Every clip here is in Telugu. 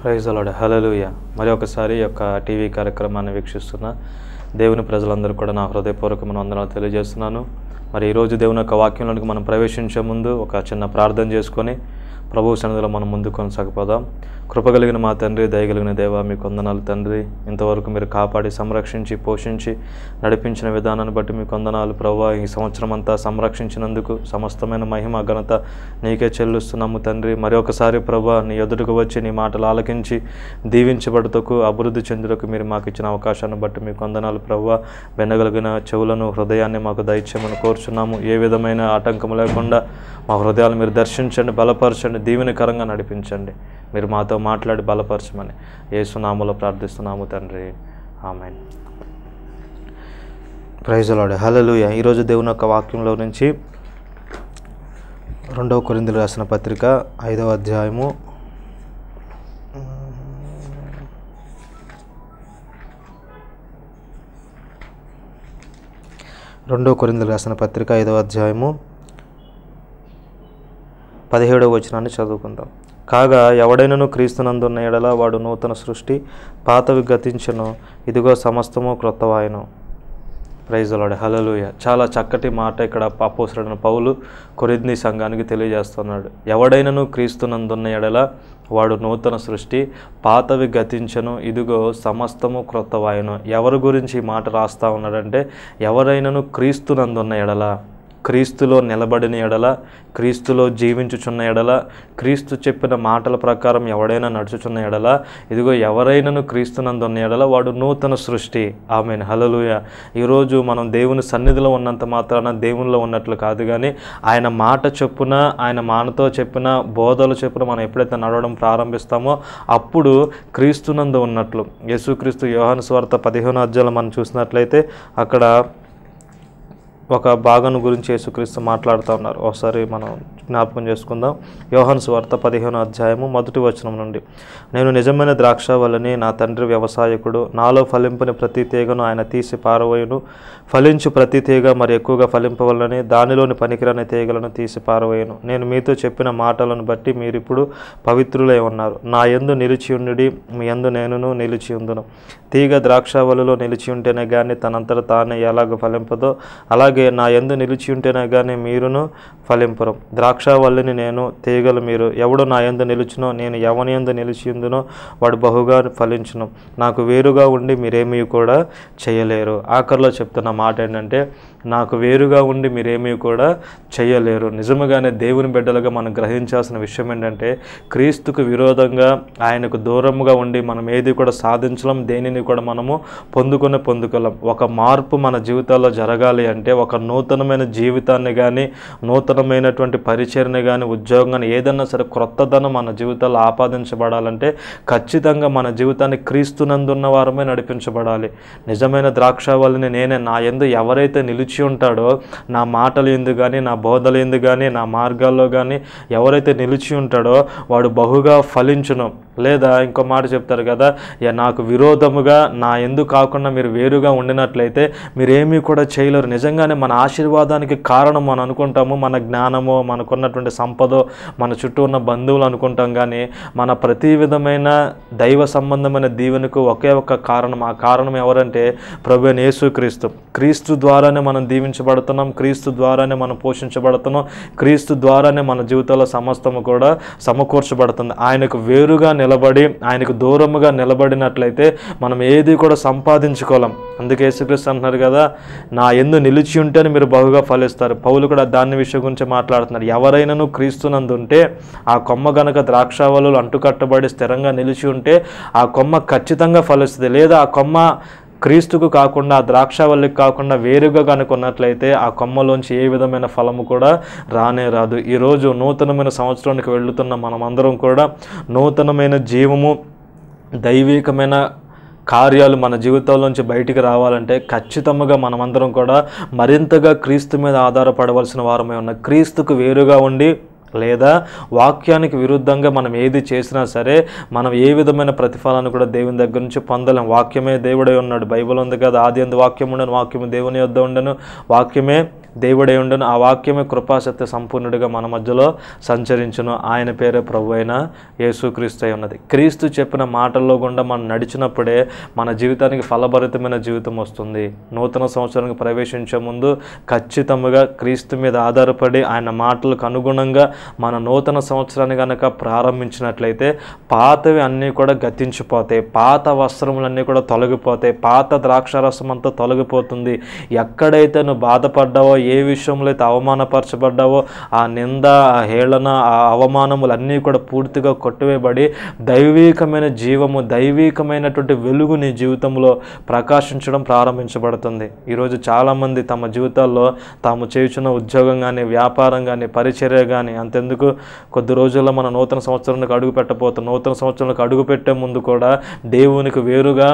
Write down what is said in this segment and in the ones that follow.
ప్రైజ్ అలాడ్ హలలుయ మరి ఒకసారి ఈ యొక్క టీవీ కార్యక్రమాన్ని వీక్షిస్తున్న దేవుని ప్రజలందరూ కూడా నా హృదయపూర్వకమైన వందనాలు తెలియజేస్తున్నాను మరి ఈరోజు దేవుని యొక్క వాక్యంలోనికి మనం ప్రవేశించే ముందు ఒక చిన్న ప్రార్థన చేసుకొని ప్రభు సన్నిధిలో మనం ముందు కొనసాగిపోదాం కృపగలిగిన మా తండ్రి దయగలిగిన దేవ మీ కొందనాలు తండ్రి ఇంతవరకు మీరు కాపాడి సంరక్షించి పోషించి నడిపించిన విధానాన్ని బట్టి మీ కొందనాలు ప్రభు ఈ సంవత్సరం అంతా సంరక్షించినందుకు సమస్తమైన మహిమ ఘనత నీకే చెల్లిస్తున్నాము తండ్రి మరి ఒకసారి ప్రభు నీ ఎదుటికి వచ్చి నీ మాటలు ఆలకించి దీవించబడుటకు అభివృద్ధి చెందుటకు మీరు మాకు ఇచ్చిన అవకాశాన్ని బట్టి మీ కొందనాలు ప్రభు వెన్నగలిగిన చెవులను హృదయాన్ని మాకు దయచేయమని కోరుచున్నాము ఏ విధమైన ఆటంకం లేకుండా మా హృదయాలు మీరు దర్శించండి బలపరచండి దీవెనకరంగా నడిపించండి మీరు మాతో మాట్లాడి బలపరచమని ఏసునామలో ప్రార్థిస్తున్నాము తండ్రి ఆమె ప్రైజలాడు హలలుయ ఈరోజు దేవుని యొక్క వాక్యంలో నుంచి రెండవ కొరిందులు రాసిన పత్రిక ఐదవ అధ్యాయము రెండవ కొరిందులు రాసిన పత్రిక ఐదవ అధ్యాయము పదిహేడవ వచనాన్ని చదువుకుందాం కాగా ఎవడైనను క్రీస్తునందున్న ఎడల వాడు నూతన సృష్టి పాతవి గతించను ఇదిగో సమస్తము క్రొత్తవాయను ప్రైజలాడు హలలుయ చాలా చక్కటి మాట ఇక్కడ పాపోసరడిన పౌలు కొరిద్ని సంఘానికి తెలియజేస్తున్నాడు ఎవడైనను క్రీస్తునందున్న ఎడల వాడు నూతన సృష్టి పాతవి గతించను ఇదిగో సమస్తము క్రొత్తవాయను ఎవరి గురించి ఈ మాట రాస్తా ఉన్నాడంటే ఎవరైనను క్రీస్తునందున్న ఎడల క్రీస్తులో నిలబడిన ఎడల క్రీస్తులో జీవించుచున్న ఎడల క్రీస్తు చెప్పిన మాటల ప్రకారం ఎవడైనా నడుచుచున్న ఎడల ఇదిగో ఎవరైనాను క్రీస్తునందున్న ఎడల వాడు నూతన సృష్టి ఆమె హలలుయ ఈరోజు మనం దేవుని సన్నిధిలో ఉన్నంత మాత్రాన దేవునిలో ఉన్నట్లు కాదు కానీ ఆయన మాట చొప్పున ఆయన మానతో చెప్పిన బోధలు చొప్పున మనం ఎప్పుడైతే నడవడం ప్రారంభిస్తామో అప్పుడు క్రీస్తునందు ఉన్నట్లు యేసుక్రీస్తు యోహాను స్వార్థ పదిహేను అధ్యాయులు మనం చూసినట్లయితే అక్కడ ఒక భాగం గురించి యేసుక్రీస్తు మాట్లాడుతూ ఉన్నారు ఒకసారి మనం జ్ఞాపకం చేసుకుందాం యోహాను స్వార్త పదిహేను అధ్యాయము మొదటి వచనం నుండి నేను నిజమైన ద్రాక్ష వల్లని నా తండ్రి వ్యవసాయకుడు నాలో ఫలింపని ప్రతి తీగను ఆయన తీసి పారవేయును ఫలించు ప్రతి తీగ మరి ఎక్కువగా ఫలింపవలని దానిలోని పనికిరాని తీగలను తీసి పారవేయను నేను మీతో చెప్పిన మాటలను బట్టి మీరు ఇప్పుడు పవిత్రులై ఉన్నారు నా యందు నిలిచి ఉండి మీ యందు నేనును నిలిచి ఉందును తీగ ద్రాక్షావళిలో నిలిచి ఉంటేనే కానీ తనంతట తానే ఎలాగ ఫలింపదో అలాగే నా యందు నిలిచి ఉంటేనే కానీ మీరును ఫలింపరు ద్రాక్షావల్లిని నేను తీగలు మీరు ఎవడు నా యందు నిలుచునో నేను ఎవని యందు నిలిచి ఉందునో వాడు బహుగా ఫలించును నాకు వేరుగా ఉండి మీరేమీ కూడా చేయలేరు ఆఖరిలో చెప్తున్న మాట ఏంటంటే నాకు వేరుగా ఉండి మీరేమీ కూడా చేయలేరు నిజముగానే దేవుని బిడ్డలుగా మనం గ్రహించాల్సిన విషయం ఏంటంటే క్రీస్తుకు విరోధంగా ఆయనకు దూరముగా ఉండి మనం ఏది కూడా సాధించలేం దేనిని కూడా మనము పొందుకొని పొందుకోలేం ఒక మార్పు మన జీవితాల్లో జరగాలి అంటే ఒక నూతనమైన జీవితాన్ని కానీ నూతనమైనటువంటి పరిచయని కానీ ఉద్యోగం కానీ ఏదన్నా సరే క్రొత్తదనం మన జీవితాల్లో ఆపాదించబడాలంటే ఖచ్చితంగా మన జీవితాన్ని క్రీస్తునందున్న వారమే నడిపించబడాలి నిజమైన ద్రాక్షావళిని నేనే నా ఎందు ఎవరైతే నిలిచి ఉంటాడో నా మాటలు ఎందు కానీ నా బోధలు ఎందు కానీ నా మార్గాల్లో కానీ ఎవరైతే నిలిచి ఉంటాడో వాడు బహుగా ఫలించును లేదా ఇంకో మాట చెప్తారు కదా "యా, నాకు విరోధముగా నా ఎందు కాకుండా మీరు వేరుగా ఉండినట్లయితే మీరేమీ కూడా చేయలేరు నిజంగానే మన ఆశీర్వాదానికి కారణం మనం అనుకుంటాము మన జ్ఞానమో మనకున్నటువంటి సంపదో మన చుట్టూ ఉన్న బంధువులు అనుకుంటాం కానీ మన ప్రతి విధమైన దైవ సంబంధమైన దీవెనకు ఒకే ఒక్క కారణం ఆ కారణం ఎవరంటే ప్రభు అయిన యేసుక్రీస్తు క్రీస్తు ద్వారానే మనం దీవించబడుతున్నాం క్రీస్తు ద్వారానే మనం పోషించబడుతున్నాం క్రీస్తు ద్వారానే మన జీవితంలో సమస్తము కూడా సమకూర్చబడుతుంది ఆయనకు వేరుగా నిలబడి ఆయనకు దూరముగా నిలబడినట్లయితే మనం ఏది కూడా సంపాదించుకోలేం అందుకే యేసుక్రీస్తు అంటున్నారు కదా నా ఎందు నిలిచి ఉంటేనే మీరు బహుగా ఫలిస్తారు పౌలు కూడా దాని విషయం గురించి మాట్లాడుతున్నారు ఎవరైనాను క్రీస్తునందు ఉంటే ఆ కొమ్మ గనక ద్రాక్షావళులు అంటుకట్టబడి స్థిరంగా నిలిచి ఉంటే ఆ కొమ్మ ఖచ్చితంగా ఫలిస్తుంది లేదా ఆ కొమ్మ క్రీస్తుకు కాకుండా ఆ ద్రాక్షావల్లికి కాకుండా వేరుగా కనుకున్నట్లయితే ఆ కొమ్మలోంచి ఏ విధమైన ఫలము కూడా రానే రాదు ఈరోజు నూతనమైన సంవత్సరానికి వెళ్తున్న మనమందరం కూడా నూతనమైన జీవము దైవికమైన కార్యాలు మన జీవితంలోంచి బయటికి రావాలంటే ఖచ్చితంగా మనమందరం కూడా మరింతగా క్రీస్తు మీద ఆధారపడవలసిన వారమే ఉన్న క్రీస్తుకు వేరుగా ఉండి లేదా వాక్యానికి విరుద్ధంగా మనం ఏది చేసినా సరే మనం ఏ విధమైన ప్రతిఫలాన్ని కూడా దేవుని దగ్గర నుంచి పొందలేం వాక్యమే దేవుడై ఉన్నాడు బైబిల్ ఉంది కదా ఆది అందు వాక్యం ఉండను వాక్యము దేవుని యొద్ద ఉండను వాక్యమే దేవుడై ఉండను ఆ వాక్యమే కృపాసత్య సంపూర్ణుడిగా మన మధ్యలో సంచరించును ఆయన పేరే ప్రభు అయిన యేసుక్రీస్తు అయి ఉన్నది క్రీస్తు చెప్పిన మాటల్లో గుండా మనం నడిచినప్పుడే మన జీవితానికి ఫలభరితమైన జీవితం వస్తుంది నూతన సంవత్సరానికి ప్రవేశించే ముందు ఖచ్చితంగా క్రీస్తు మీద ఆధారపడి ఆయన మాటలకు అనుగుణంగా మన నూతన సంవత్సరాన్ని కనుక ప్రారంభించినట్లయితే పాతవి అన్నీ కూడా గతించిపోతాయి పాత వస్త్రములన్నీ కూడా తొలగిపోతాయి పాత ద్రాక్షారసం అంతా తొలగిపోతుంది ఎక్కడైతే నువ్వు బాధపడ్డావో ఏ విషయంలో అయితే అవమానపరచబడ్డావో ఆ నింద ఆ హేళన ఆ అవమానములు అన్నీ కూడా పూర్తిగా కొట్టివేయబడి దైవీకమైన జీవము దైవీకమైనటువంటి వెలుగు నీ జీవితంలో ప్రకాశించడం ప్రారంభించబడుతుంది ఈరోజు చాలామంది తమ జీవితాల్లో తాము చేయుచున్న ఉద్యోగం కానీ వ్యాపారం కానీ పరిచర్య కానీ అంతెందుకు కొద్ది రోజుల్లో మన నూతన సంవత్సరానికి అడుగు పెట్టబోతాం నూతన సంవత్సరానికి అడుగు పెట్టే ముందు కూడా దేవునికి వేరుగా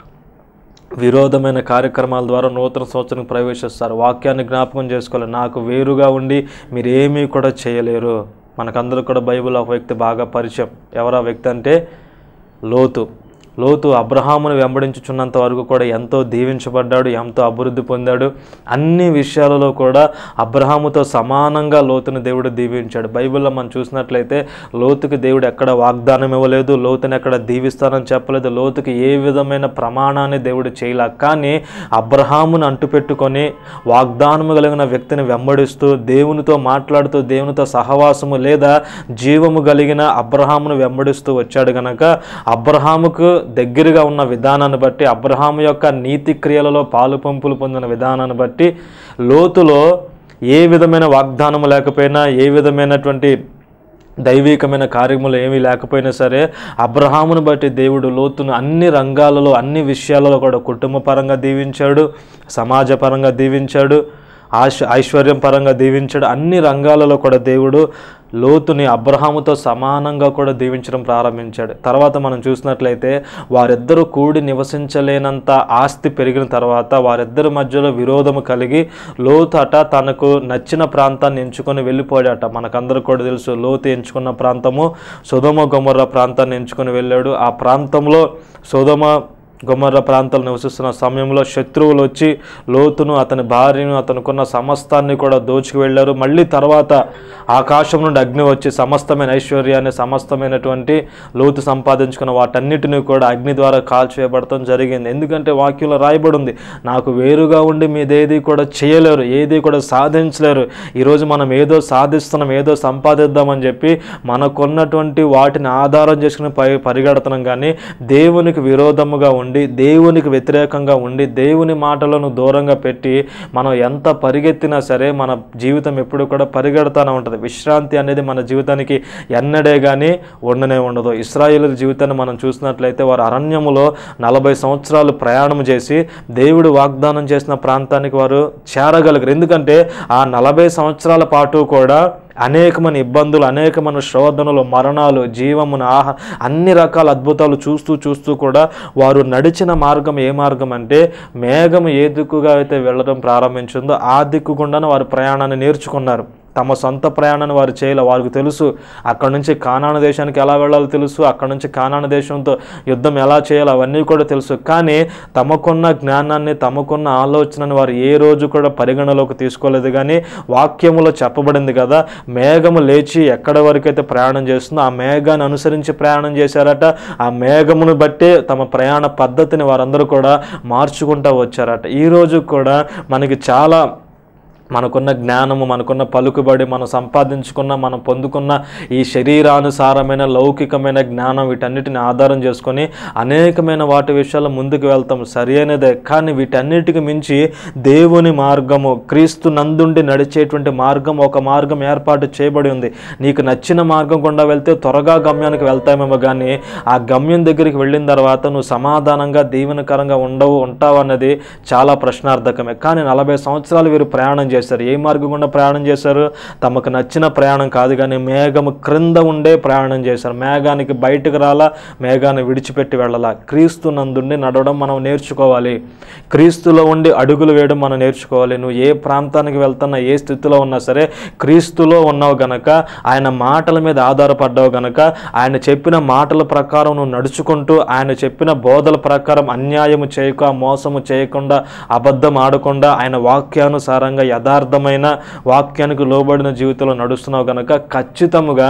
విరోధమైన కార్యక్రమాల ద్వారా నూతన సంవత్సరం ప్రవేశిస్తారు వాక్యాన్ని జ్ఞాపకం చేసుకోవాలి నాకు వేరుగా ఉండి మీరు ఏమీ కూడా చేయలేరు మనకందరూ కూడా బైబిల్ ఒక వ్యక్తి బాగా పరిచయం ఎవరు ఆ వ్యక్తి అంటే లోతు లోతు అబ్రహామును వెంబడించుచున్నంత వరకు కూడా ఎంతో దీవించబడ్డాడు ఎంతో అభివృద్ధి పొందాడు అన్ని విషయాలలో కూడా అబ్రహాముతో సమానంగా లోతుని దేవుడు దీవించాడు బైబిల్లో మనం చూసినట్లయితే లోతుకి దేవుడు ఎక్కడ వాగ్దానం ఇవ్వలేదు లోతుని ఎక్కడ దీవిస్తానని చెప్పలేదు లోతుకి ఏ విధమైన ప్రమాణాన్ని దేవుడు చేయలే కానీ అబ్రహామును అంటుపెట్టుకొని వాగ్దానము కలిగిన వ్యక్తిని వెంబడిస్తూ దేవునితో మాట్లాడుతూ దేవునితో సహవాసము లేదా జీవము కలిగిన అబ్రహామును వెంబడిస్తూ వచ్చాడు గనక అబ్రహాముకు దగ్గరగా ఉన్న విధానాన్ని బట్టి అబ్రహాము యొక్క నీతి క్రియలలో పాలు పంపులు పొందిన విధానాన్ని బట్టి లోతులో ఏ విధమైన వాగ్దానము లేకపోయినా ఏ విధమైనటువంటి దైవికమైన కార్యములు ఏమీ లేకపోయినా సరే అబ్రహామును బట్టి దేవుడు లోతును అన్ని రంగాలలో అన్ని విషయాలలో కూడా కుటుంబ పరంగా దీవించాడు సమాజపరంగా దీవించాడు ఆశ ఐశ్వర్యం పరంగా దీవించాడు అన్ని రంగాలలో కూడా దేవుడు లోతుని అబ్రహాముతో సమానంగా కూడా దీవించడం ప్రారంభించాడు తర్వాత మనం చూసినట్లయితే వారిద్దరూ కూడి నివసించలేనంత ఆస్తి పెరిగిన తర్వాత వారిద్దరి మధ్యలో విరోధము కలిగి లోతు అట తనకు నచ్చిన ప్రాంతాన్ని ఎంచుకొని వెళ్ళిపోయాడట మనకందరూ కూడా తెలుసు లోతు ఎంచుకున్న ప్రాంతము సుధమ గొమర్ర ప్రాంతాన్ని ఎంచుకొని వెళ్ళాడు ఆ ప్రాంతంలో సుధమ గొమర్ర ప్రాంతాలు నివసిస్తున్న సమయంలో శత్రువులు వచ్చి లోతును అతని భార్యను అతనుకున్న సమస్తాన్ని కూడా దోచుకు వెళ్ళారు మళ్ళీ తర్వాత ఆకాశం నుండి అగ్ని వచ్చి సమస్తమైన ఐశ్వర్యాన్ని సమస్తమైనటువంటి లోతు సంపాదించుకున్న వాటన్నిటిని కూడా అగ్ని ద్వారా కాల్చివేయబడటం జరిగింది ఎందుకంటే వాక్యంలో రాయబడి ఉంది నాకు వేరుగా ఉండి మీదేది కూడా చేయలేరు ఏది కూడా సాధించలేరు ఈరోజు మనం ఏదో సాధిస్తున్నాం ఏదో సంపాదిద్దామని చెప్పి మనకున్నటువంటి వాటిని ఆధారం చేసుకుని పై పరిగెడుతున్నాం కానీ దేవునికి విరోధముగా ఉండి దేవునికి వ్యతిరేకంగా ఉండి దేవుని మాటలను దూరంగా పెట్టి మనం ఎంత పరిగెత్తినా సరే మన జీవితం ఎప్పుడు కూడా పరిగెడతానే ఉంటుంది విశ్రాంతి అనేది మన జీవితానికి ఎన్నడే కానీ ఉండనే ఉండదు ఇస్రాయేల్ జీవితాన్ని మనం చూసినట్లయితే వారు అరణ్యములో నలభై సంవత్సరాలు ప్రయాణం చేసి దేవుడు వాగ్దానం చేసిన ప్రాంతానికి వారు చేరగలిగారు ఎందుకంటే ఆ నలభై సంవత్సరాల పాటు కూడా అనేకమైన ఇబ్బందులు అనేకమైన శోధనలు మరణాలు జీవమును ఆహ అన్ని రకాల అద్భుతాలు చూస్తూ చూస్తూ కూడా వారు నడిచిన మార్గం ఏ మార్గం అంటే మేఘం ఏ దిక్కుగా అయితే వెళ్ళడం ప్రారంభించిందో ఆ దిక్కు గుండానే వారు ప్రయాణాన్ని నేర్చుకున్నారు తమ సొంత ప్రయాణాన్ని వారు చేయలే వారికి తెలుసు అక్కడ నుంచి కానాన దేశానికి ఎలా వెళ్ళాలో తెలుసు అక్కడ నుంచి కానాన దేశంతో యుద్ధం ఎలా చేయాలో అవన్నీ కూడా తెలుసు కానీ తమకున్న జ్ఞానాన్ని తమకున్న ఆలోచనని వారు ఏ రోజు కూడా పరిగణలోకి తీసుకోలేదు కానీ వాక్యములో చెప్పబడింది కదా మేఘము లేచి ఎక్కడ వరకైతే ప్రయాణం చేస్తుందో ఆ మేఘాన్ని అనుసరించి ప్రయాణం చేశారట ఆ మేఘమును బట్టి తమ ప్రయాణ పద్ధతిని వారందరూ కూడా మార్చుకుంటూ వచ్చారట ఈ రోజు కూడా మనకి చాలా మనకున్న జ్ఞానము మనకున్న పలుకుబడి మనం సంపాదించుకున్న మనం పొందుకున్న ఈ శరీరానుసారమైన లౌకికమైన జ్ఞానం వీటన్నిటిని ఆధారం చేసుకొని అనేకమైన వాటి విషయాల్లో ముందుకు వెళ్తాం సరి అయినదే కానీ వీటన్నిటికి మించి దేవుని మార్గము క్రీస్తు నందుండి నడిచేటువంటి మార్గం ఒక మార్గం ఏర్పాటు చేయబడి ఉంది నీకు నచ్చిన మార్గం గుండా వెళ్తే త్వరగా గమ్యానికి వెళ్తామేమో కానీ ఆ గమ్యం దగ్గరికి వెళ్ళిన తర్వాత నువ్వు సమాధానంగా దీవెనకరంగా ఉండవు ఉంటావు అన్నది చాలా ప్రశ్నార్థకమే కానీ నలభై సంవత్సరాలు వీరు ప్రయాణం చేశారు ఏ మార్గం గుండా ప్రయాణం చేశారు తమకు నచ్చిన ప్రయాణం కాదు కానీ మేఘము క్రింద ఉండే ప్రయాణం చేశారు మేఘానికి బయటకు రాలా మేఘాన్ని విడిచిపెట్టి వెళ్ళాలా క్రీస్తు నందుండి నడవడం మనం నేర్చుకోవాలి క్రీస్తులో ఉండి అడుగులు వేయడం మనం నేర్చుకోవాలి నువ్వు ఏ ప్రాంతానికి వెళ్తున్నా ఏ స్థితిలో ఉన్నా సరే క్రీస్తులో ఉన్నావు గనక ఆయన మాటల మీద ఆధారపడ్డావు గనక ఆయన చెప్పిన మాటల ప్రకారం నువ్వు నడుచుకుంటూ ఆయన చెప్పిన బోధల ప్రకారం అన్యాయము చేయక మోసము చేయకుండా అబద్ధం ఆడకుండా ఆయన వాక్యానుసారంగా యథార్థమైన వాక్యానికి లోబడిన జీవితంలో నడుస్తున్నావు కనుక ఖచ్చితముగా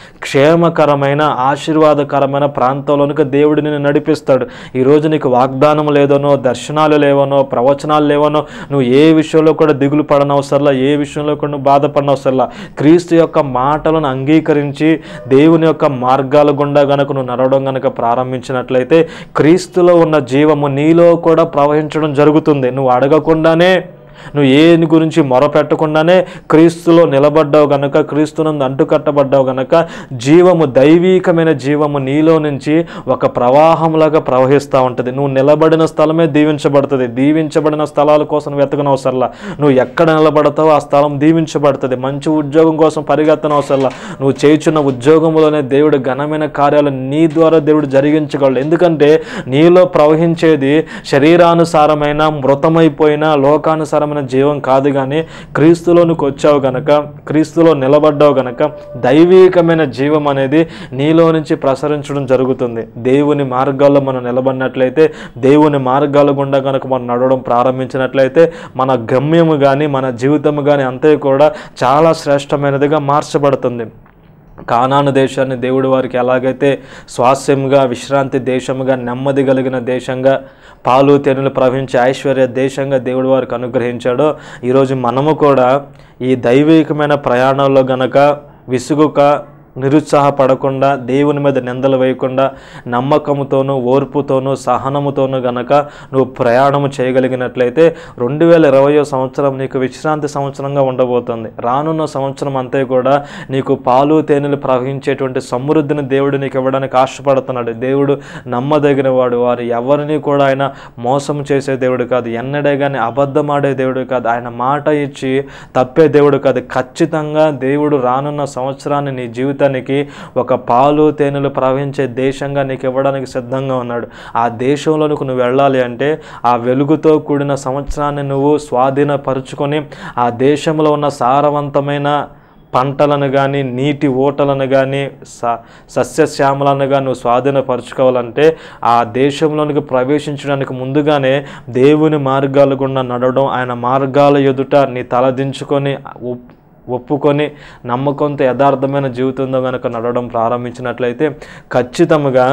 క్షేమకరమైన ఆశీర్వాదకరమైన ప్రాంతంలోనికి దేవుడు నిన్ను నడిపిస్తాడు ఈరోజు నీకు వాగ్దానం లేదనో దర్శనాలు లేవనో ప్రవచనాలు లేవనో నువ్వు ఏ విషయంలో కూడా దిగులు పడనవసరంలా ఏ విషయంలో కూడా నువ్వు బాధపడనవసరంలా క్రీస్తు యొక్క మాటలను అంగీకరించి దేవుని యొక్క మార్గాల గుండా గనక నువ్వు నడవడం గనక ప్రారంభించినట్లయితే క్రీస్తులో ఉన్న జీవము నీలో కూడా ప్రవహించడం జరుగుతుంది నువ్వు అడగకుండానే నువ్వు ఏని గురించి మొరపెట్టకుండానే క్రీస్తులో నిలబడ్డావు గనక క్రీస్తునందు అంటుకట్టబడ్డావు గనక జీవము దైవీకమైన జీవము నీలో నుంచి ఒక ప్రవాహంలాగా ప్రవహిస్తూ ఉంటుంది నువ్వు నిలబడిన స్థలమే దీవించబడుతుంది దీవించబడిన స్థలాల కోసం వెతకనవసరంలా నువ్వు ఎక్కడ నిలబడతావో ఆ స్థలం దీవించబడుతుంది మంచి ఉద్యోగం కోసం పరిగెత్తనవసరంలా నువ్వు చేయుచున్న ఉద్యోగంలోనే దేవుడు ఘనమైన కార్యాలు నీ ద్వారా దేవుడు జరిగించగలడు ఎందుకంటే నీలో ప్రవహించేది శరీరానుసారమైన మృతమైపోయిన లోకానుసారమైన జీవం కాదు కానీ క్రీస్తులోనికి వచ్చావు గనక క్రీస్తులో నిలబడ్డావు గనక దైవీకమైన జీవం అనేది నీలో నుంచి ప్రసరించడం జరుగుతుంది దేవుని మార్గాల్లో మనం నిలబడినట్లయితే దేవుని మార్గాల గుండా కనుక మనం నడవడం ప్రారంభించినట్లయితే మన గమ్యము కానీ మన జీవితము కానీ అంతే కూడా చాలా శ్రేష్టమైనదిగా మార్చబడుతుంది కానాను దేశాన్ని దేవుడు వారికి ఎలాగైతే స్వాస్యంగా విశ్రాంతి దేశముగా నెమ్మది కలిగిన దేశంగా పాలు తేనెలు ప్రవహించే ఐశ్వర్య దేశంగా దేవుడు వారికి అనుగ్రహించాడో ఈరోజు మనము కూడా ఈ దైవికమైన ప్రయాణంలో గనక విసుగుక నిరుత్సాహపడకుండా దేవుని మీద నిందలు వేయకుండా నమ్మకంతోనూ ఓర్పుతోనూ సహనముతోనూ గనక నువ్వు ప్రయాణము చేయగలిగినట్లయితే రెండు వేల ఇరవయో సంవత్సరం నీకు విశ్రాంతి సంవత్సరంగా ఉండబోతుంది రానున్న సంవత్సరం అంతే కూడా నీకు పాలు తేనెలు ప్రవహించేటువంటి సమృద్ధిని దేవుడు నీకు ఇవ్వడానికి ఆశపడుతున్నాడు దేవుడు నమ్మదగిన వాడు వారు ఎవరిని కూడా ఆయన మోసం చేసే దేవుడు కాదు ఎన్నడే కానీ అబద్ధమాడే దేవుడు కాదు ఆయన మాట ఇచ్చి తప్పే దేవుడు కాదు ఖచ్చితంగా దేవుడు రానున్న సంవత్సరాన్ని నీ జీవితానికి ఒక పాలు తేనెలు ప్రవహించే దేశంగా నీకు ఇవ్వడానికి సిద్ధంగా ఉన్నాడు ఆ దేశంలోనికి నువ్వు వెళ్ళాలి అంటే ఆ వెలుగుతో కూడిన సంవత్సరాన్ని నువ్వు స్వాధీనపరుచుకొని ఆ దేశంలో ఉన్న సారవంతమైన పంటలను కానీ నీటి ఓటలను కానీ స సస్యశ్యామలను కానీ నువ్వు స్వాధీనపరచుకోవాలంటే ఆ దేశంలోనికి ప్రవేశించడానికి ముందుగానే దేవుని మార్గాల గుండా నడవడం ఆయన మార్గాల ఎదుట నీ తలదించుకొని ఒప్- ఒప్పుకొని నమ్మకంతో యథార్థమైన జీవితంలో కనుక నడవడం ప్రారంభించినట్లయితే ఖచ్చితంగా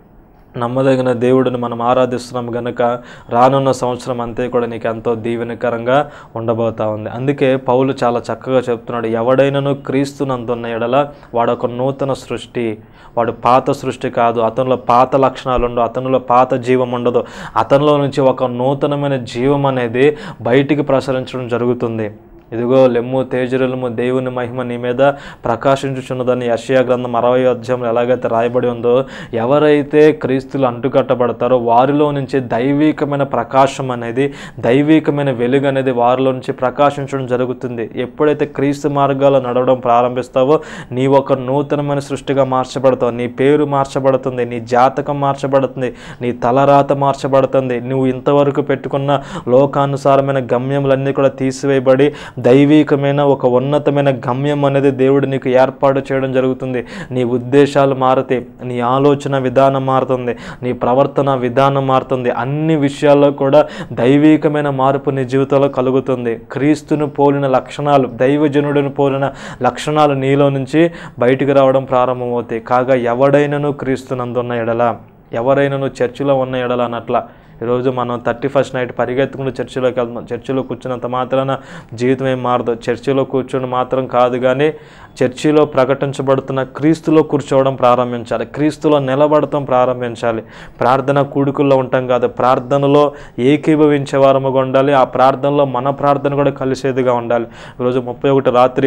నమ్మదగిన దేవుడిని మనం ఆరాధిస్తున్నాం గనుక రానున్న సంవత్సరం అంతే కూడా నీకు ఎంతో దీవెనకరంగా ఉండబోతా ఉంది అందుకే పౌలు చాలా చక్కగా చెప్తున్నాడు ఎవడైనను క్రీస్తునందున్న ఎడల వాడు ఒక నూతన సృష్టి వాడు పాత సృష్టి కాదు అతనిలో పాత లక్షణాలు ఉండవు అతనిలో పాత జీవం ఉండదు అతనిలో నుంచి ఒక నూతనమైన జీవం అనేది బయటికి ప్రసరించడం జరుగుతుంది ఇదిగో లెమ్ము తేజరులము దేవుని మహిమ నీ మీద ప్రకాశించుచున్నదని యషయా గ్రంథం అరవై అధ్యాయంలో ఎలాగైతే రాయబడి ఉందో ఎవరైతే క్రీస్తులు అంటుకట్టబడతారో వారిలో నుంచి దైవికమైన ప్రకాశం అనేది దైవికమైన వెలుగు అనేది వారిలో నుంచి ప్రకాశించడం జరుగుతుంది ఎప్పుడైతే క్రీస్తు మార్గాల్లో నడవడం ప్రారంభిస్తావో నీ ఒక నూతనమైన సృష్టిగా మార్చబడతావు నీ పేరు మార్చబడుతుంది నీ జాతకం మార్చబడుతుంది నీ తలరాత మార్చబడుతుంది నువ్వు ఇంతవరకు పెట్టుకున్న లోకానుసారమైన గమ్యములన్నీ కూడా తీసివేయబడి దైవికమైన ఒక ఉన్నతమైన గమ్యం అనేది దేవుడు నీకు ఏర్పాటు చేయడం జరుగుతుంది నీ ఉద్దేశాలు మారుతాయి నీ ఆలోచన విధానం మారుతుంది నీ ప్రవర్తన విధానం మారుతుంది అన్ని విషయాల్లో కూడా దైవికమైన మార్పు నీ జీవితంలో కలుగుతుంది క్రీస్తును పోలిన లక్షణాలు దైవజనుడిని పోలిన లక్షణాలు నీలో నుంచి బయటికి రావడం ప్రారంభమవుతాయి కాగా ఎవడైనను క్రీస్తునందున్న ఎడల ఎవరైనాను చర్చిలో ఉన్న ఎడల అన్నట్ల ఈరోజు మనం థర్టీ ఫస్ట్ నైట్ పరిగెత్తుకుంటూ చర్చిలోకి వెళ్తున్నాం చర్చిలో కూర్చున్నంత మాత్రాన జీవితం ఏం మారదు చర్చిలో కూర్చొని మాత్రం కాదు కానీ చర్చిలో ప్రకటించబడుతున్న క్రీస్తులో కూర్చోవడం ప్రారంభించాలి క్రీస్తులో నిలబడటం ప్రారంభించాలి ప్రార్థన కూడుకుల్లో ఉంటాం కాదు ప్రార్థనలో ఏకీభవించే వారముగా ఉండాలి ఆ ప్రార్థనలో మన ప్రార్థన కూడా కలిసేదిగా ఉండాలి ఈరోజు ముప్పై ఒకటి రాత్రి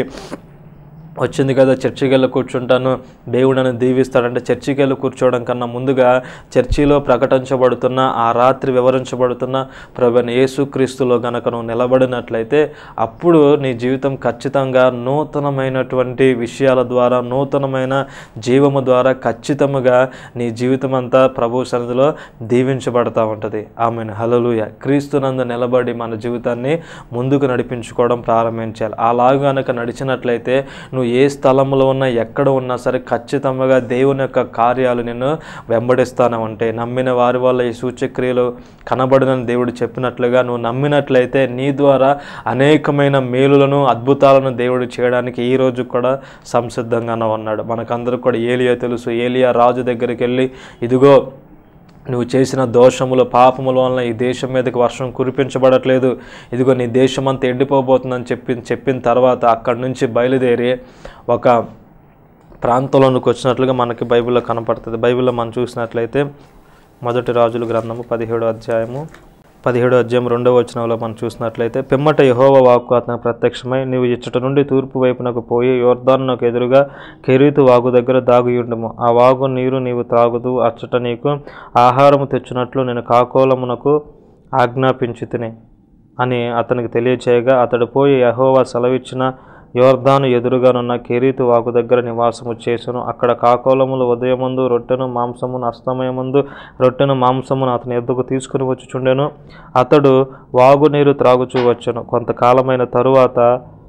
వచ్చింది కదా చర్చికి వెళ్ళి కూర్చుంటాను దేవుడు నన్ను దీవిస్తాడంటే చర్చికి వెళ్ళి కూర్చోవడం కన్నా ముందుగా చర్చిలో ప్రకటించబడుతున్న ఆ రాత్రి వివరించబడుతున్న ప్రభుని యేసుక్రీస్తులో గనక నువ్వు నిలబడినట్లయితే అప్పుడు నీ జీవితం ఖచ్చితంగా నూతనమైనటువంటి విషయాల ద్వారా నూతనమైన జీవము ద్వారా ఖచ్చితముగా నీ జీవితం అంతా ప్రభు సన్నిధిలో దీవించబడతా ఉంటుంది ఆమెను హలలుయ క్రీస్తునందు నిలబడి మన జీవితాన్ని ముందుకు నడిపించుకోవడం ప్రారంభించాలి అలాగ గనక నడిచినట్లయితే నువ్వు నువ్వు ఏ స్థలంలో ఉన్నా ఎక్కడ ఉన్నా సరే ఖచ్చితంగా దేవుని యొక్క కార్యాలు నిన్ను వెంబడిస్తాను అంటే నమ్మిన వారి వల్ల ఈ సూచక్రియలు కనబడదని దేవుడు చెప్పినట్లుగా నువ్వు నమ్మినట్లయితే నీ ద్వారా అనేకమైన మేలులను అద్భుతాలను దేవుడు చేయడానికి ఈ రోజు కూడా సంసిద్ధంగానే ఉన్నాడు మనకందరూ కూడా ఏలియా తెలుసు ఏలియా రాజు దగ్గరికి వెళ్ళి ఇదిగో నువ్వు చేసిన దోషములు పాపముల వలన ఈ దేశం మీదకి వర్షం కురిపించబడట్లేదు ఇదిగో నీ దేశం అంతా ఎండిపోబోతుందని చెప్పి చెప్పిన తర్వాత అక్కడి నుంచి బయలుదేరి ఒక ప్రాంతంలోనికి వచ్చినట్లుగా మనకి బైబిల్లో కనపడుతుంది బైబిల్లో మనం చూసినట్లయితే మొదటి రాజుల గ్రంథము పదిహేడో అధ్యాయము పదిహేడో అధ్యాయం రెండవ వచనంలో మనం చూసినట్లయితే పిమ్మట యహోవ వాక్కు అతను ప్రత్యక్షమై నీవు ఇచ్చట నుండి తూర్పు వైపునకు పోయి యోర్దానునకు ఎదురుగా కెరీతు వాగు దగ్గర దాగుయుండము ఆ వాగు నీరు నీవు త్రాగుదు అచ్చట నీకు ఆహారము తెచ్చినట్లు నేను కాకోలమునకు ఆజ్ఞాపించి తిని అని అతనికి తెలియచేయగా అతడు పోయి యహోవా సెలవిచ్చిన యోర్ధాను ఎదురుగానున్న కెరీతు వాగు దగ్గర నివాసము చేసును అక్కడ కాకోలములు ఉదయమందు రొట్టెను మాంసమును అస్తమయమందు రొట్టెను మాంసమును అతని ఎద్దుకు తీసుకుని వచ్చుచుండెను అతడు వాగు నీరు త్రాగుచూ వచ్చును కొంతకాలమైన తరువాత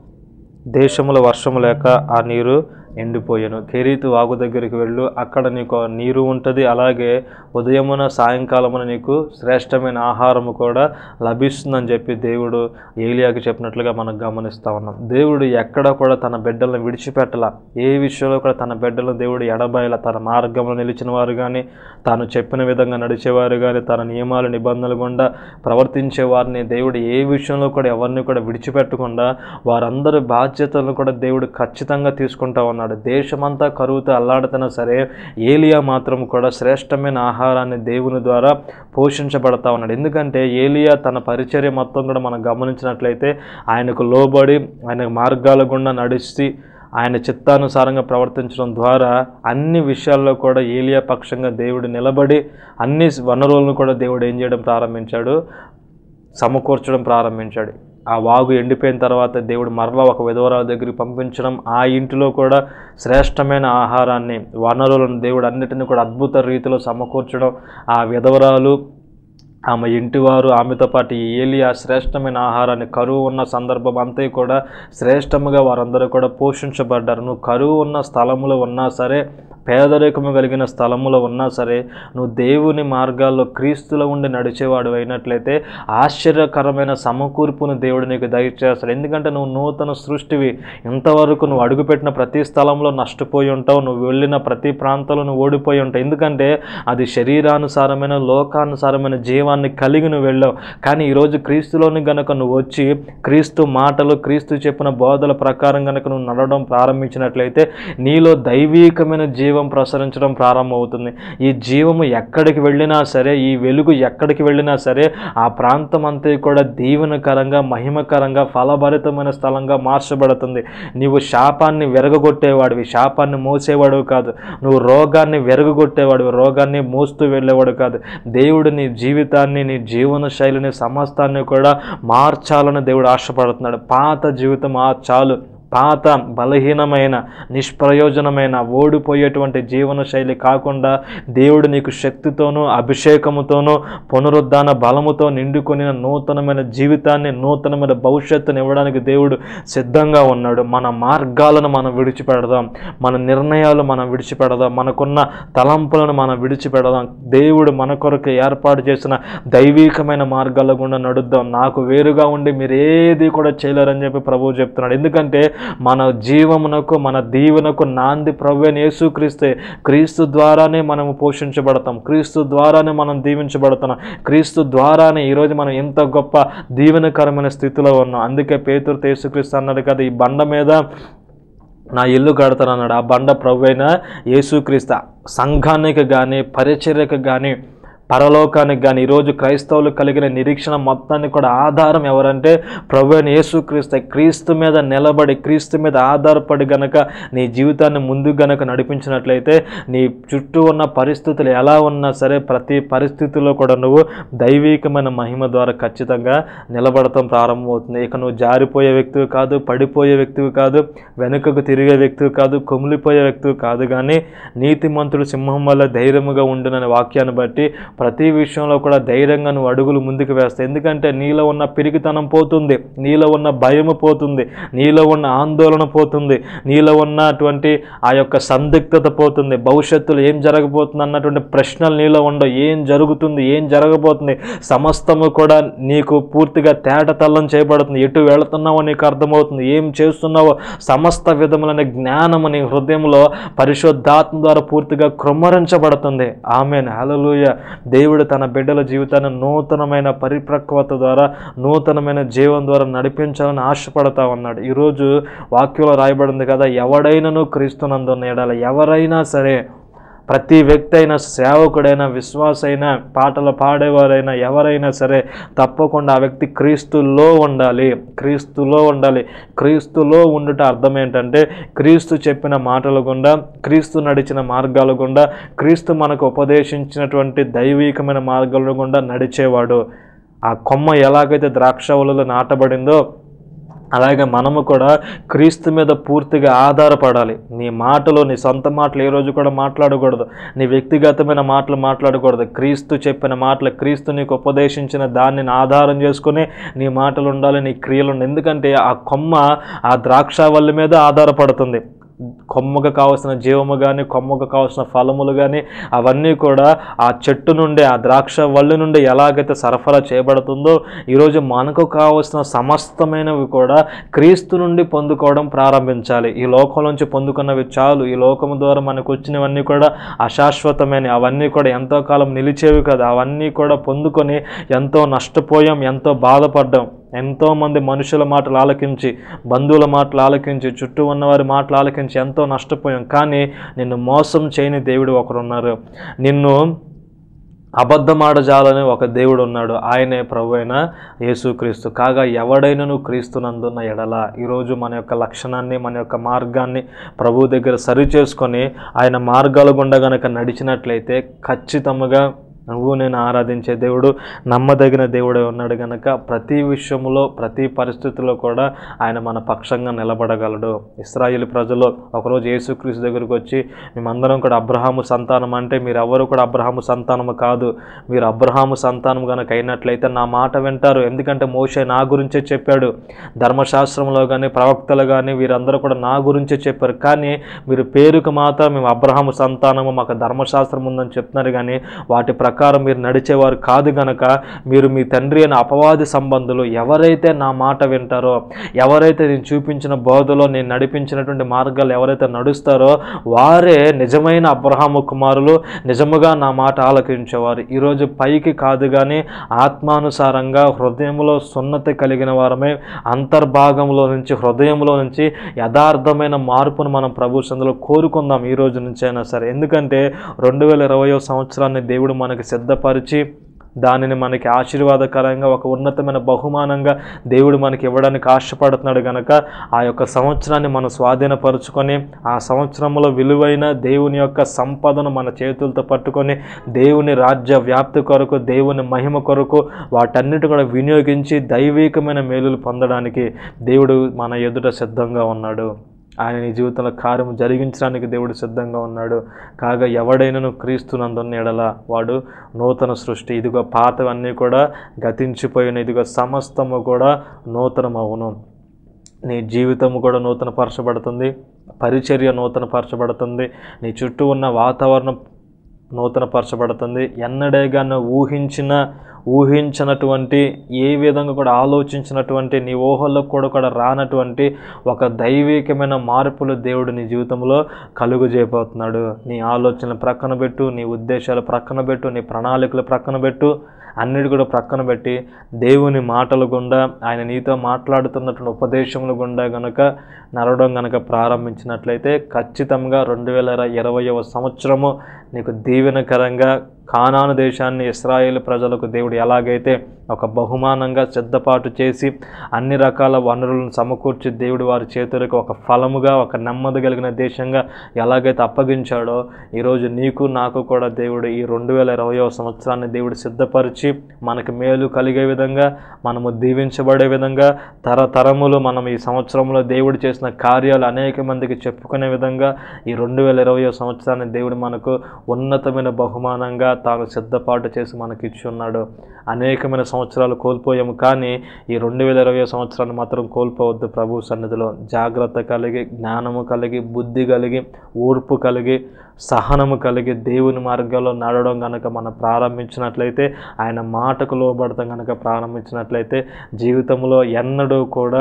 దేశముల వర్షము లేక ఆ నీరు ఎండిపోయాను కెరీతు వాగు దగ్గరికి వెళ్ళు అక్కడ నీకు ఆ నీరు ఉంటుంది అలాగే ఉదయమున సాయంకాలమున నీకు శ్రేష్టమైన ఆహారము కూడా లభిస్తుందని చెప్పి దేవుడు ఏలియాకి చెప్పినట్లుగా మనం గమనిస్తూ ఉన్నాం దేవుడు ఎక్కడ కూడా తన బిడ్డలను విడిచిపెట్టల ఏ విషయంలో కూడా తన బిడ్డలను దేవుడు ఎడబాయల తన మార్గంలో నిలిచిన వారు కానీ తాను చెప్పిన విధంగా నడిచేవారు కానీ తన నియమాలు నిబంధనలు గుండా ప్రవర్తించే వారిని దేవుడు ఏ విషయంలో కూడా ఎవరిని కూడా విడిచిపెట్టకుండా వారందరి బాధ్యతలను కూడా దేవుడు ఖచ్చితంగా తీసుకుంటా ఉన్నాడు దేశమంతా కరువుతో అల్లాడుతున్నా సరే ఏలియా మాత్రం కూడా శ్రేష్టమైన ఆహారాన్ని దేవుని ద్వారా పోషించబడతా ఉన్నాడు ఎందుకంటే ఏలియా తన పరిచర్య మొత్తం కూడా మనం గమనించినట్లయితే ఆయనకు లోబడి ఆయన మార్గాల గుండా నడిచి ఆయన చిత్తానుసారంగా ప్రవర్తించడం ద్వారా అన్ని విషయాల్లో కూడా ఏలియా పక్షంగా దేవుడు నిలబడి అన్ని వనరులను కూడా దేవుడు ఏం చేయడం ప్రారంభించాడు సమకూర్చడం ప్రారంభించాడు ఆ వాగు ఎండిపోయిన తర్వాత దేవుడు మరలా ఒక విధవరాల దగ్గరికి పంపించడం ఆ ఇంటిలో కూడా శ్రేష్టమైన ఆహారాన్ని వనరులను దేవుడు అన్నిటిని కూడా అద్భుత రీతిలో సమకూర్చడం ఆ విధవరాలు ఆమె ఇంటివారు ఆమెతో పాటు ఈ ఏలియా శ్రేష్టమైన ఆహారాన్ని కరువు ఉన్న సందర్భం అంతా కూడా శ్రేష్టముగా వారందరూ కూడా పోషించబడ్డారు నువ్వు కరువు ఉన్న స్థలములో ఉన్నా సరే పేదరికము కలిగిన స్థలములో ఉన్నా సరే నువ్వు దేవుని మార్గాల్లో క్రీస్తులో ఉండి నడిచేవాడు అయినట్లయితే ఆశ్చర్యకరమైన సమకూర్పును దేవుడు నీకు దయచేస్తాడు ఎందుకంటే నువ్వు నూతన సృష్టివి ఇంతవరకు నువ్వు అడుగుపెట్టిన ప్రతి స్థలంలో నష్టపోయి ఉంటావు నువ్వు వెళ్ళిన ప్రతి ప్రాంతంలో నువ్వు ఓడిపోయి ఉంటావు ఎందుకంటే అది శరీరానుసారమైన లోకానుసారమైన జీవాన్ని కలిగి నువ్వు వెళ్ళావు కానీ ఈరోజు క్రీస్తులోని గనక నువ్వు వచ్చి క్రీస్తు మాటలు క్రీస్తు చెప్పిన బోధల ప్రకారం గనక నువ్వు నడవడం ప్రారంభించినట్లయితే నీలో దైవీకమైన జీవం ప్రసరించడం ప్రారంభమవుతుంది ఈ జీవము ఎక్కడికి వెళ్ళినా సరే ఈ వెలుగు ఎక్కడికి వెళ్ళినా సరే ఆ ప్రాంతం అంతా కూడా దీవెనకరంగా మహిమకరంగా ఫలభరితమైన స్థలంగా మార్చబడుతుంది నీవు శాపాన్ని వెరగొట్టేవాడివి శాపాన్ని మోసేవాడు కాదు నువ్వు రోగాన్ని వెరగొట్టేవాడివి రోగాన్ని మోస్తూ వెళ్ళేవాడు కాదు దేవుడు నీ జీవితాన్ని నీ జీవన శైలిని సమస్తాన్ని కూడా మార్చాలని దేవుడు ఆశపడుతున్నాడు పాత జీవితం ఆ చాలు పాత బలహీనమైన నిష్ప్రయోజనమైన ఓడిపోయేటువంటి జీవన శైలి కాకుండా దేవుడు నీకు శక్తితోనూ అభిషేకముతోనూ పునరుద్ధాన బలముతో నిండుకొనిన నూతనమైన జీవితాన్ని నూతనమైన భవిష్యత్తుని ఇవ్వడానికి దేవుడు సిద్ధంగా ఉన్నాడు మన మార్గాలను మనం విడిచిపెడదాం మన నిర్ణయాలు మనం విడిచిపెడదాం మనకున్న తలంపులను మనం విడిచిపెడదాం దేవుడు మన కొరకు ఏర్పాటు చేసిన దైవీకమైన మార్గాల గుండా నడుద్దాం నాకు వేరుగా ఉండి మీరు ఏది కూడా చేయలేరని చెప్పి ప్రభువు చెప్తున్నాడు ఎందుకంటే మన జీవమునకు మన దీవెనకు నాంది ప్రభువైన యేసుక్రీస్తే క్రీస్తు ద్వారానే మనము పోషించబడతాం క్రీస్తు ద్వారానే మనం దీవించబడుతున్నాం క్రీస్తు ద్వారానే ఈరోజు మనం ఎంత గొప్ప దీవెనకరమైన స్థితిలో ఉన్నాం అందుకే పేతురు యేసుక్రీస్తు అన్నాడు కదా ఈ బండ మీద నా ఇల్లు కడతానన్నాడు ఆ బండ ప్రభు అయిన యేసుక్రీస్తు సంఘానికి కానీ పరిచర్యకు కానీ పరలోకానికి కానీ ఈరోజు క్రైస్తవులు కలిగిన నిరీక్షణ మొత్తాన్ని కూడా ఆధారం ఎవరంటే ప్రభు అయిన యేసుక్రీస్తు క్రీస్తు మీద నిలబడి క్రీస్తు మీద ఆధారపడి గనక నీ జీవితాన్ని ముందుకు గనక నడిపించినట్లయితే నీ చుట్టూ ఉన్న పరిస్థితులు ఎలా ఉన్నా సరే ప్రతి పరిస్థితుల్లో కూడా నువ్వు దైవీకమైన మహిమ ద్వారా ఖచ్చితంగా నిలబడటం ప్రారంభమవుతుంది ఇక నువ్వు జారిపోయే వ్యక్తివి కాదు పడిపోయే వ్యక్తివి కాదు వెనుకకు తిరిగే వ్యక్తివి కాదు కొమిలిపోయే వ్యక్తివి కాదు కానీ నీతిమంతుడు సింహం వల్ల ధైర్యముగా ఉండుననే వాక్యాన్ని బట్టి ప్రతి విషయంలో కూడా ధైర్యంగా నువ్వు అడుగులు ముందుకు వేస్తావు ఎందుకంటే నీలో ఉన్న పిరికితనం పోతుంది నీలో ఉన్న భయము పోతుంది నీలో ఉన్న ఆందోళన పోతుంది నీలో ఉన్నటువంటి ఆ యొక్క సందిగ్ధత పోతుంది భవిష్యత్తులో ఏం జరగబోతుంది అన్నటువంటి ప్రశ్నలు నీలో ఉండవు ఏం జరుగుతుంది ఏం జరగబోతుంది సమస్తము కూడా నీకు పూర్తిగా తేటతల్లం చేయబడుతుంది ఎటు వెళుతున్నావో నీకు అర్థమవుతుంది ఏం చేస్తున్నావో సమస్త విధములైన జ్ఞానము నీ హృదయంలో పరిశుద్ధాత్మ ద్వారా పూర్తిగా కృమ్మరించబడుతుంది ఆమె హలలుయ దేవుడు తన బిడ్డల జీవితాన్ని నూతనమైన పరిపక్వత ద్వారా నూతనమైన జీవం ద్వారా నడిపించాలని ఆశపడతా ఉన్నాడు ఈరోజు వాక్యంలో రాయబడింది కదా ఎవడైనాను క్రీస్తునందున్న ఎడల ఎవరైనా సరే ప్రతి వ్యక్తి అయినా సేవకుడైనా విశ్వాసైనా పాటలు పాడేవారైనా ఎవరైనా సరే తప్పకుండా ఆ వ్యక్తి క్రీస్తులో ఉండాలి క్రీస్తులో ఉండాలి క్రీస్తులో ఉండుట అర్థం ఏంటంటే క్రీస్తు చెప్పిన మాటల గుండా క్రీస్తు నడిచిన మార్గాల గుండా క్రీస్తు మనకు ఉపదేశించినటువంటి దైవీకమైన మార్గాల గుండా నడిచేవాడు ఆ కొమ్మ ఎలాగైతే ద్రాక్షవలలో నాటబడిందో అలాగే మనము కూడా క్రీస్తు మీద పూర్తిగా ఆధారపడాలి నీ మాటలు నీ సొంత మాటలు ఏ రోజు కూడా మాట్లాడకూడదు నీ వ్యక్తిగతమైన మాటలు మాట్లాడకూడదు క్రీస్తు చెప్పిన మాటలు క్రీస్తు నీకు ఉపదేశించిన దాన్ని ఆధారం చేసుకుని నీ మాటలు ఉండాలి నీ క్రియలు ఉండాలి ఎందుకంటే ఆ కొమ్మ ఆ ద్రాక్షవల్లి మీద ఆధారపడుతుంది కొమ్మకు కావలసిన జీవము కానీ కొమ్మకు కావలసిన ఫలములు కానీ అవన్నీ కూడా ఆ చెట్టు నుండి ఆ ద్రాక్ష వల్లి నుండి ఎలాగైతే సరఫరా చేయబడుతుందో ఈరోజు మనకు కావలసిన సమస్తమైనవి కూడా క్రీస్తు నుండి పొందుకోవడం ప్రారంభించాలి ఈ లోకం నుంచి పొందుకున్నవి చాలు ఈ లోకము ద్వారా మనకు వచ్చినవన్నీ కూడా అశాశ్వతమైన అవన్నీ కూడా ఎంతో కాలం నిలిచేవి కదా అవన్నీ కూడా పొందుకొని ఎంతో నష్టపోయాం ఎంతో బాధపడ్డాం ఎంతోమంది మనుషుల మాటలు ఆలకించి బంధువుల మాటలు ఆలకించి చుట్టూ ఉన్నవారి మాటలు ఆలకించి ఎంతో నష్టపోయాం కానీ నిన్ను మోసం చేయని దేవుడు ఒకరున్నారు నిన్ను అబద్ధమాడజాలని ఒక దేవుడు ఉన్నాడు ఆయనే ప్రభు అయిన యేసుక్రీస్తు కాగా ఎవడైనను క్రీస్తునందున్న ఎడల ఈరోజు మన యొక్క లక్షణాన్ని మన యొక్క మార్గాన్ని ప్రభు దగ్గర సరి చేసుకొని ఆయన మార్గాల గుండా గనక నడిచినట్లయితే ఖచ్చితంగా నువ్వు నేను ఆరాధించే దేవుడు నమ్మదగిన దేవుడే ఉన్నాడు గనక ప్రతి విషయంలో ప్రతి పరిస్థితిలో కూడా ఆయన మన పక్షంగా నిలబడగలడు ఇస్రాయేల్ ప్రజలు ఒకరోజు యేసుక్రీస్తు దగ్గరికి వచ్చి మేమందరం కూడా అబ్రహాము సంతానం అంటే మీరు ఎవరు కూడా అబ్రహాము సంతానము కాదు మీరు అబ్రహాము సంతానం కనుక అయినట్లయితే నా మాట వింటారు ఎందుకంటే మోషే నా గురించే చెప్పాడు ధర్మశాస్త్రంలో కానీ ప్రవక్తలు కానీ వీరందరూ కూడా నా గురించే చెప్పారు కానీ మీరు పేరుకు మాత్రం మేము అబ్రహాము సంతానము మాకు ధర్మశాస్త్రం ఉందని చెప్తున్నారు కానీ వాటి ప్రకారం మీరు నడిచేవారు కాదు గనక మీరు మీ తండ్రి అయిన అపవాది సంబంధులు ఎవరైతే నా మాట వింటారో ఎవరైతే నేను చూపించిన బోధలో నేను నడిపించినటువంటి మార్గాలు ఎవరైతే నడుస్తారో వారే నిజమైన అబ్రహాము కుమారులు నిజముగా నా మాట ఆలకించేవారు ఈరోజు పైకి కాదు కానీ ఆత్మానుసారంగా హృదయంలో సున్నతి కలిగిన వారమే అంతర్భాగంలో నుంచి హృదయంలో నుంచి యథార్థమైన మార్పును మనం ప్రభు సందులో కోరుకుందాం ఈ రోజు నుంచి అయినా సరే ఎందుకంటే రెండు వేల ఇరవయో సంవత్సరాన్ని దేవుడు మనకి సిద్ధపరిచి దానిని మనకి ఆశీర్వాదకరంగా ఒక ఉన్నతమైన బహుమానంగా దేవుడు మనకి ఇవ్వడానికి ఆశపడుతున్నాడు కనుక ఆ యొక్క సంవత్సరాన్ని మనం స్వాధీనపరుచుకొని ఆ సంవత్సరంలో విలువైన దేవుని యొక్క సంపదను మన చేతులతో పట్టుకొని దేవుని రాజ్య వ్యాప్తి కొరకు దేవుని మహిమ కొరకు వాటన్నిటి కూడా వినియోగించి దైవికమైన మేలులు పొందడానికి దేవుడు మన ఎదుట సిద్ధంగా ఉన్నాడు ఆయన నీ జీవితంలో కార్యము జరిగించడానికి దేవుడు సిద్ధంగా ఉన్నాడు కాగా ఎవడైనను క్రీస్తునందున్న ఎడల వాడు నూతన సృష్టి ఇదిగో పాతవన్నీ కూడా గతించిపోయిన ఇదిగో సమస్తము కూడా నూతనమవును నీ జీవితం కూడా నూతన పరచబడుతుంది పరిచర్య నూతన పరచబడుతుంది నీ చుట్టూ ఉన్న వాతావరణం నూతన పరచబడుతుంది ఎన్నడేగానో ఊహించిన ఊహించినటువంటి ఏ విధంగా కూడా ఆలోచించినటువంటి నీ ఊహల్లో కూడా కూడా రానటువంటి ఒక దైవికమైన మార్పులు దేవుడు నీ జీవితంలో కలుగు చేయబోతున్నాడు నీ ఆలోచనలు ప్రక్కన పెట్టు నీ ఉద్దేశాలు ప్రక్కన పెట్టు నీ ప్రణాళికలు ప్రక్కన పెట్టు అన్నిటి కూడా ప్రక్కన పెట్టి దేవుని మాటల గుండా ఆయన నీతో మాట్లాడుతున్నటువంటి ఉపదేశముల గుండా గనుక నడవడం గనక ప్రారంభించినట్లయితే ఖచ్చితంగా రెండు వేల ఇరవైవ సంవత్సరము నీకు దీవెనకరంగా కానాను దేశాన్ని ఇస్రాయేల్ ప్రజలకు దేవుడు ఎలాగైతే ఒక బహుమానంగా సిద్ధపాటు చేసి అన్ని రకాల వనరులను సమకూర్చి దేవుడు వారి చేతులకు ఒక ఫలముగా ఒక నెమ్మది కలిగిన దేశంగా ఎలాగైతే అప్పగించాడో ఈరోజు నీకు నాకు కూడా దేవుడు ఈ రెండు వేల ఇరవయో సంవత్సరాన్ని దేవుడు సిద్ధపరిచి మనకి మేలు కలిగే విధంగా మనము దీవించబడే విధంగా తరతరములు మనం ఈ సంవత్సరంలో దేవుడు చేసిన కార్యాలు అనేక మందికి చెప్పుకునే విధంగా ఈ రెండు వేల ఇరవయో సంవత్సరాన్ని దేవుడు మనకు ఉన్నతమైన బహుమానంగా తాను సిద్ధపాటు చేసి మనకి ఇచ్చి ఉన్నాడు అనేకమైన సంవత్సరాలు కోల్పోయాము కానీ ఈ రెండు వేల ఇరవై సంవత్సరాన్ని మాత్రం కోల్పోవద్దు ప్రభు సన్నిధిలో జాగ్రత్త కలిగి జ్ఞానము కలిగి బుద్ధి కలిగి ఓర్పు కలిగి సహనము కలిగి దేవుని మార్గంలో నడవడం కనుక మనం ప్రారంభించినట్లయితే ఆయన మాటకు లోబడతాం కనుక ప్రారంభించినట్లయితే జీవితంలో ఎన్నడూ కూడా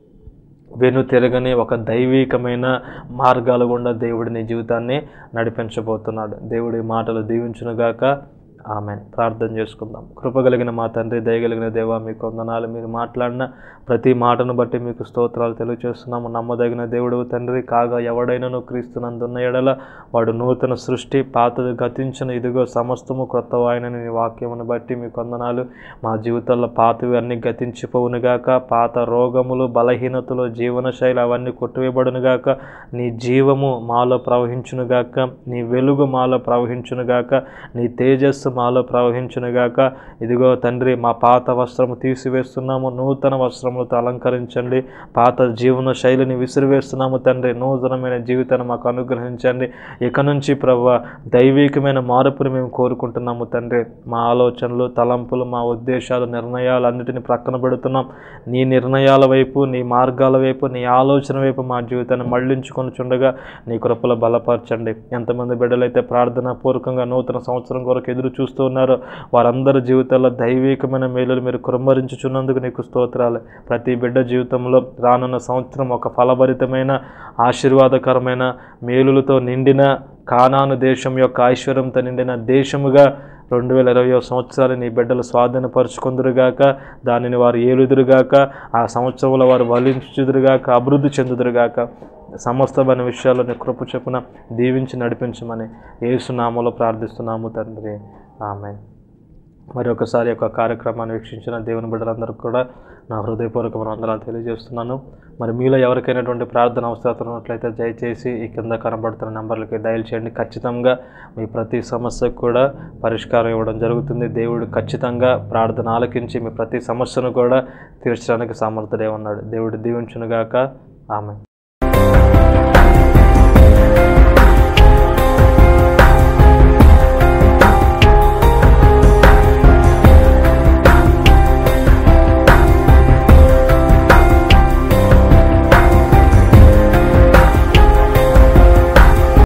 వెను తిరగని ఒక దైవికమైన మార్గాల గుండా దేవుడి నీ జీవితాన్ని నడిపించబోతున్నాడు దేవుడి మాటలు దీవించునుగాక ఆమె ప్రార్థన చేసుకుందాం కృపగలిగిన మా తండ్రి దయగలిగిన దేవా మీకు వందనాలు మీరు మాట్లాడిన ప్రతి మాటను బట్టి మీకు స్తోత్రాలు తెలియజేస్తున్నాము నమ్మదగిన దేవుడు తండ్రి కాగా ఎవడైనాను క్రీస్తునందున్న ఎడల వాడు నూతన సృష్టి పాతది గతించిన ఇదిగో సమస్తము క్రొత్త వాయనని నీ వాక్యమును బట్టి మీకు వందనాలు మా జీవితాల్లో పాతవి అన్నీ గతించిపోవునుగాక పాత రోగములు బలహీనతలు జీవనశైలి అవన్నీ కొట్టివేయబడునుగాక నీ జీవము మాలో ప్రవహించునుగాక నీ వెలుగు మాలో ప్రవహించునుగాక నీ తేజస్సు మాలో ప్రవహించునుగాక ఇదిగో తండ్రి మా పాత వస్త్రము తీసివేస్తున్నాము నూతన వస్త్రములతో అలంకరించండి పాత జీవన శైలిని విసిరివేస్తున్నాము తండ్రి నూతనమైన జీవితాన్ని మాకు అనుగ్రహించండి ఇక నుంచి ప్రభు దైవికమైన మార్పుని మేము కోరుకుంటున్నాము తండ్రి మా ఆలోచనలు తలంపులు మా ఉద్దేశాలు నిర్ణయాలు అన్నిటిని ప్రక్కన పెడుతున్నాం నీ నిర్ణయాల వైపు నీ మార్గాల వైపు నీ ఆలోచన వైపు మా జీవితాన్ని మళ్లించుకొని చుండగా నీ కృపలో బలపరచండి ఎంతమంది బిడ్డలైతే ప్రార్థన పూర్వకంగా నూతన సంవత్సరం కొరకు ఎదురు చూస్తూ ఉన్నారో వారందరి జీవితాల్లో దైవికమైన మేలులు మీరు కుమ్మరించుచున్నందుకు నీకు స్తోత్రాలు ప్రతి బిడ్డ జీవితంలో రానున్న సంవత్సరం ఒక ఫలభరితమైన ఆశీర్వాదకరమైన మేలులతో నిండిన కానాను దేశం యొక్క ఐశ్వర్యంతో నిండిన దేశముగా రెండు వేల ఇరవై సంవత్సరాలు నీ బిడ్డలు స్వాధీనపరుచుకుందురుగాక దానిని వారు ఏలుదురుగాక ఆ సంవత్సరంలో వారు వలించుదురుగాక అభివృద్ధి చెందుదురుగాక సమస్తమైన విషయాల్లో నీ కృప చొప్పున దీవించి నడిపించమని ఏసునామలో ప్రార్థిస్తున్నాము తండ్రి ఆమె మరి ఒకసారి యొక్క కార్యక్రమాన్ని వీక్షించిన దేవుని బిడ్డలందరికీ కూడా నా హృదయపూర్వకమైన వందనాలు తెలియజేస్తున్నాను మరి మీలో ఎవరికైనటువంటి ప్రార్థన అవసరం ఉన్నట్లయితే దయచేసి ఈ కింద కనబడుతున్న నెంబర్లకి డయల్ చేయండి ఖచ్చితంగా మీ ప్రతి సమస్యకు కూడా పరిష్కారం ఇవ్వడం జరుగుతుంది దేవుడు ఖచ్చితంగా ప్రార్థన ఆలకించి మీ ప్రతి సమస్యను కూడా తీర్చడానికి సమర్థుడే ఉన్నాడు దేవుడు దీవించునుగాక ఆమె